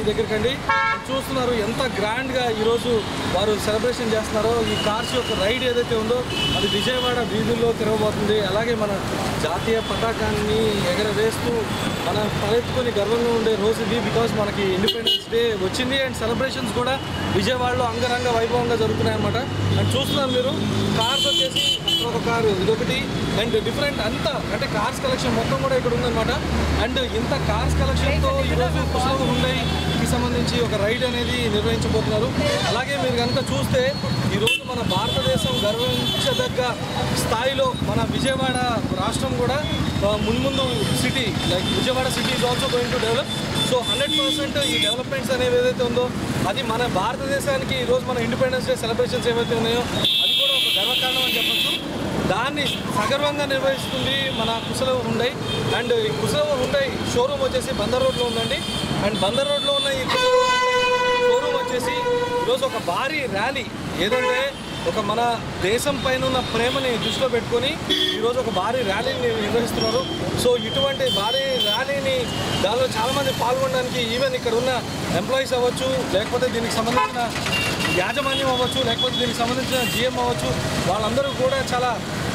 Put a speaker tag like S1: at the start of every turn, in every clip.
S1: దగ్గరికి అండి చూస్తున్నారు ఎంత గ్రాండ్గా ఈరోజు వారు సెలబ్రేషన్ చేస్తున్నారో ఈ కార్స్ యొక్క రైడ్ ఏదైతే ఉందో అది విజయవాడ వీధుల్లో తిరగబోతుంది అలాగే మన జాతీయ పతాకాన్ని ఎగరవేస్తూ మన తలెత్తుకొని గర్వంగా ఉండే రోజు ఇది బికాస్ మనకి ఇండిపెండెన్స్ డే వచ్చింది అండ్ సెలబ్రేషన్స్ కూడా విజయవాడలో అంగరంగ వైభవంగా జరుగుతున్నాయి అనమాట అండ్ చూస్తున్నారు మీరు కార్స్ వచ్చేసి అక్కడ ఒక కారు ఇదొకటి అండ్ డిఫరెంట్ అంతా అంటే కార్స్ కలెక్షన్ మొత్తం కూడా ఇక్కడ ఉందన్నమాట అండ్ ఇంత కార్స్ కలెక్షన్తో ఈరోజు కుషాల్ హుండైకి సంబంధించి ఒక రైడ్ అనేది నిర్వహించబోతున్నారు అలాగే మీరు కనుక చూస్తే ఈరోజు మన భారతదేశం గర్వించదగ్గ స్థాయిలో మన విజయవాడ రాష్ట్రం కూడా ఆ, మున్ముందు city like Vijayawada city is also going to develop so hundred percent ఈ డెవలప్మెంట్స్ అనేవి ఏదైతే ఉందో అది మన భారతదేశానికి ఈరోజు మన ఇండిపెండెన్స్ డే సెలబ్రేషన్స్ ఏవైతే ఉన్నాయో అది కూడా ఒక గర్వకారణం అని చెప్పొచ్చు దాన్ని సగర్వంగా నిర్వహిస్తుంది మన కుశల హుండై అండ్ ఈ కుశల హుండై షోరూమ్ వచ్చేసి బందర్ రోడ్లో ఉందండి అండ్ బందర్ రోడ్లో ఉన్న ఈ కుశల హుండై షోరూమ్ వచ్చేసి ఈరోజు ఒక భారీ ర్యాలీ ఏదంటే ఒక మన దేశం పైన ఉన్న ప్రేమని దృష్టిలో పెట్టుకొని ఈరోజు ఒక భారీ ర్యాలీని నిర్వహిస్తున్నారు సో ఇటువంటి భారీ ర్యాలీని దానిలో చాలామంది పాల్గొనడానికి ఈవెన్ ఇక్కడ ఉన్న ఎంప్లాయీస్ అవ్వచ్చు లేకపోతే దీనికి సంబంధించిన యాజమాన్యం అవ్వచ్చు లేకపోతే దీనికి సంబంధించిన జిఎం అవ్వచ్చు వాళ్ళందరూ కూడా చాలా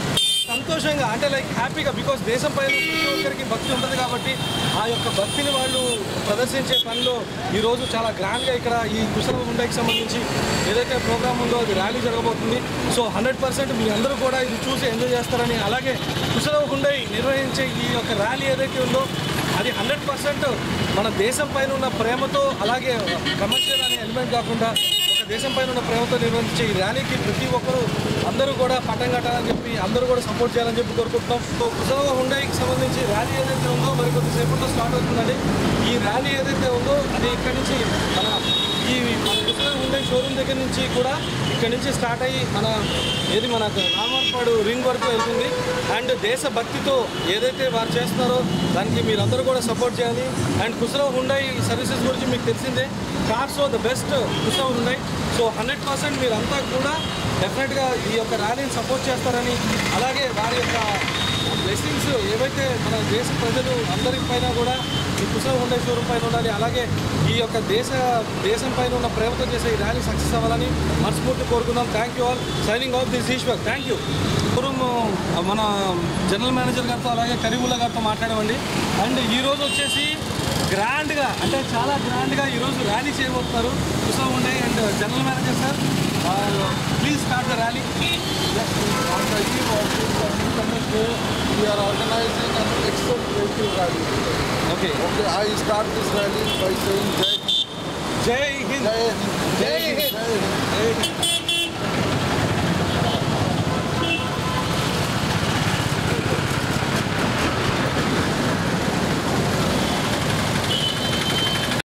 S1: సంతోషంగా అంటే లైక్ హ్యాపీగా బికాస్ దేశం పైన ప్రతి ఒక్కరికి భక్తి ఉంటుంది కాబట్టి ఆ యొక్క భక్తిని వాళ్ళు ప్రదర్శించే పనిలో ఈరోజు చాలా గ్రాండ్గా ఇక్కడ ఈ కుశల హుండైకి సంబంధించి ఏదైతే ప్రోగ్రామ్ ఉందో అది ర్యాలీ జరగబోతుంది సో హండ్రెడ్ పర్సెంట్ మీ అందరూ కూడా ఇది చూసి ఎంజాయ్ చేస్తారని అలాగే కుశల హుండై నిర్వహించే ఈ యొక్క ర్యాలీ ఏదైతే ఉందో అది హండ్రెడ్ పర్సెంట్ మన దేశం పైన ఉన్న ప్రేమతో అలాగే కమర్షియల్ అనే ఎలిమెంట్ కాకుండా ఒక దేశం పైన ఉన్న ప్రేమతో నిర్వహించే ఈ ర్యాలీకి ప్రతి ఒక్కరూ అందరూ కూడా పట్టం కట్టాలని చెప్పి అందరూ కూడా సపోర్ట్ చేయాలని చెప్పి కోరుకుంటున్నాం సో కుసవ హుండైకి సంబంధించి ర్యాలీ ఏదైతే ఉందో మరి కొద్దిసేపట్లో స్టార్ట్ అవుతుందండి ఈ ర్యాలీ ఏదైతే ఉందో అది ఇక్కడి నుంచి మన ఈ మన కుసవ హుండై షోరూమ్ దగ్గర నుంచి కూడా ఇక్కడి నుంచి స్టార్ట్ అయ్యి మన ఏది మన రామర్పాడు రింగ్ వరకు వెళ్తుంది అండ్ దేశభక్తితో ఏదైతే వారు చేస్తున్నారో దానికి మీరందరూ కూడా సపోర్ట్ చేయాలి అండ్ కుసలో హుండై సర్వీసెస్ గురించి మీకు తెలిసిందే కార్స్ ద బెస్ట్ కుసలో హుండై సో హండ్రెడ్ పర్సెంట్ మీరంతా కూడా డెఫినెట్గా ఈ యొక్క ర్యాలీని సపోర్ట్ చేస్తారని అలాగే వారి యొక్క బ్లెస్సింగ్స్ ఏవైతే మన దేశ ప్రజలు అందరి పైన కూడా ఈ కుశల హుండై షోరూమ్ పైన ఉండాలి అలాగే ఈ యొక్క దేశ దేశం పైన ఉన్న ప్రేమతో చేసే ఈ ర్యాలీ సక్సెస్ అవ్వాలని మనస్ఫూర్తి కోరుకుందాం thank you all signing off this Eeshwar thank you పూర్వం మన జనరల్ మేనేజర్ గారితో అలాగే కరీముల్లా గారితో మాట్లాడామండి అండ్ ఈ రోజు వచ్చేసి గ్రాండ్గా అంటే చాలా గ్రాండ్గా ఈరోజు ర్యాలీ చేయబోతున్నారు Kushala Hyundai and general manager sir please start the rally
S2: On the eve of Independence Day, we are organizing an excellent vehicle rally.
S1: Okay
S2: Okay, I start this rally by saying Jai
S1: జై Hind
S2: Jai Hind.
S1: జై Hind
S2: Jai Hind.
S1: జై హింద్